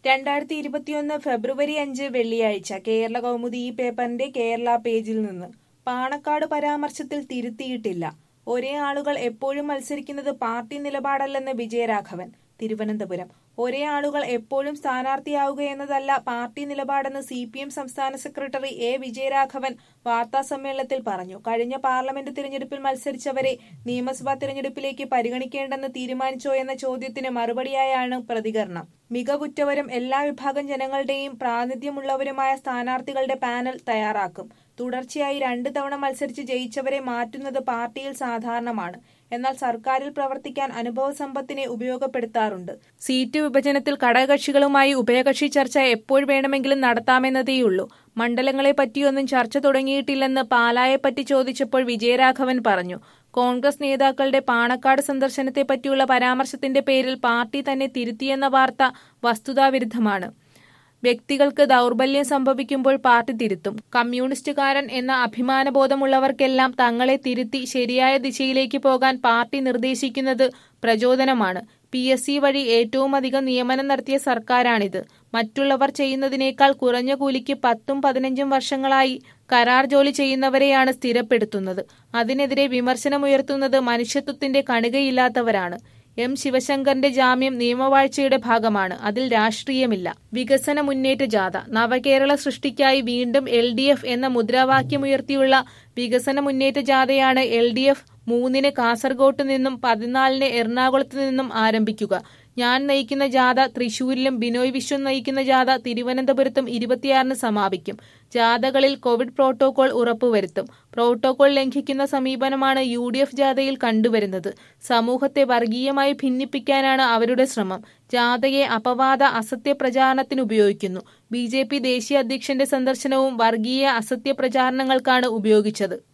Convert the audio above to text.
രണ്ടായിരത്തി ഇരുപത്തിയൊന്ന് ഫെബ്രുവരി അഞ്ച് വെള്ളിയാഴ്ച കേരള കൗമുദി ഈ പേപ്പറിന്റെ കേരള പേജിൽ നിന്ന് പാണക്കാട് പരാമർശത്തിൽ തിരുത്തിയിട്ടില്ല ഒരേ ആളുകൾ എപ്പോഴും മത്സരിക്കുന്നത് പാർട്ടി നിലപാടല്ലെന്ന് വിജയരാഘവൻ തിരുവനന്തപുരം ഒരേ ആളുകൾ എപ്പോഴും സ്ഥാനാർത്ഥിയാവുകയെന്നതല്ല പാർട്ടി നിലപാടെന്ന് സി പി എം സംസ്ഥാന സെക്രട്ടറി എ വിജയരാഘവൻ വാർത്താസമ്മേളനത്തിൽ പറഞ്ഞു കഴിഞ്ഞ പാർലമെന്റ് തിരഞ്ഞെടുപ്പിൽ മത്സരിച്ചവരെ നിയമസഭാ തിരഞ്ഞെടുപ്പിലേക്ക് പരിഗണിക്കേണ്ടെന്ന് തീരുമാനിച്ചോ എന്ന ചോദ്യത്തിന് മറുപടിയായാണ് പ്രതികരണം മികവുറ്റവരും എല്ലാ വിഭാഗം ജനങ്ങളുടെയും പ്രാതിനിധ്യമുള്ളവരുമായ സ്ഥാനാർത്ഥികളുടെ പാനൽ തയ്യാറാക്കും തുടർച്ചയായി രണ്ട് തവണ മത്സരിച്ച് ജയിച്ചവരെ മാറ്റുന്നത് പാർട്ടിയിൽ സാധാരണമാണ് എന്നാൽ സർക്കാരിൽ പ്രവർത്തിക്കാൻ അനുഭവ സമ്പത്തിനെ ഉപയോഗപ്പെടുത്താറുണ്ട് സീറ്റ് വിഭജനത്തിൽ ഘടകകക്ഷികളുമായി ഉഭയകക്ഷി ചർച്ച എപ്പോൾ വേണമെങ്കിലും നടത്താമെന്നതേയുള്ളൂ മണ്ഡലങ്ങളെ പറ്റിയൊന്നും ചർച്ച തുടങ്ങിയിട്ടില്ലെന്ന് പാലായെപ്പറ്റി ചോദിച്ചപ്പോൾ വിജയരാഘവൻ പറഞ്ഞു കോൺഗ്രസ് നേതാക്കളുടെ പാണക്കാട് സന്ദർശനത്തെ പറ്റിയുള്ള പരാമർശത്തിന്റെ പേരിൽ പാർട്ടി തന്നെ തിരുത്തിയെന്ന വാർത്ത വസ്തുതാവിരുദ്ധമാണ് വ്യക്തികൾക്ക് ദൗർബല്യം സംഭവിക്കുമ്പോൾ പാർട്ടി തിരുത്തും കമ്മ്യൂണിസ്റ്റുകാരൻ എന്ന അഭിമാനബോധമുള്ളവർക്കെല്ലാം തങ്ങളെ തിരുത്തി ശരിയായ ദിശയിലേക്ക് പോകാൻ പാർട്ടി നിർദ്ദേശിക്കുന്നത് പ്രചോദനമാണ് പി എസ് സി വഴി ഏറ്റവുമധികം നിയമനം നടത്തിയ സർക്കാരാണിത് മറ്റുള്ളവർ ചെയ്യുന്നതിനേക്കാൾ കുറഞ്ഞ കൂലിക്ക് പത്തും പതിനഞ്ചും വർഷങ്ങളായി കരാർ ജോലി ചെയ്യുന്നവരെയാണ് സ്ഥിരപ്പെടുത്തുന്നത് അതിനെതിരെ വിമർശനമുയർത്തുന്നത് മനുഷ്യത്വത്തിന്റെ കണികയില്ലാത്തവരാണ് എം ശിവശങ്കറിന്റെ ജാമ്യം നിയമവാഴ്ചയുടെ ഭാഗമാണ് അതിൽ രാഷ്ട്രീയമില്ല വികസന മുന്നേറ്റ ജാഥ നവകേരള സൃഷ്ടിക്കായി വീണ്ടും എൽ ഡി എഫ് എന്ന മുദ്രാവാക്യമുയർത്തിയുള്ള വികസന മുന്നേറ്റ ജാഥയാണ് എൽ ഡി എഫ് മൂന്നിന് കാസർഗോട്ട് നിന്നും പതിനാലിന് എറണാകുളത്ത് നിന്നും ആരംഭിക്കുക ഞാൻ നയിക്കുന്ന ജാഥ തൃശൂരിലും ബിനോയ് വിശ്വം നയിക്കുന്ന ജാഥ തിരുവനന്തപുരത്തും ഇരുപത്തിയാറിന് സമാപിക്കും ജാഥകളിൽ കോവിഡ് പ്രോട്ടോകോൾ ഉറപ്പുവരുത്തും പ്രോട്ടോകോൾ ലംഘിക്കുന്ന സമീപനമാണ് യു ഡി എഫ് ജാഥയിൽ കണ്ടുവരുന്നത് സമൂഹത്തെ വർഗീയമായി ഭിന്നിപ്പിക്കാനാണ് അവരുടെ ശ്രമം ജാഥയെ അപവാദ അസത്യ പ്രചാരണത്തിന് ഉപയോഗിക്കുന്നു ബി ജെ പി ദേശീയ അധ്യക്ഷന്റെ സന്ദർശനവും വർഗീയ അസത്യ പ്രചാരണങ്ങൾക്കാണ് ഉപയോഗിച്ചത്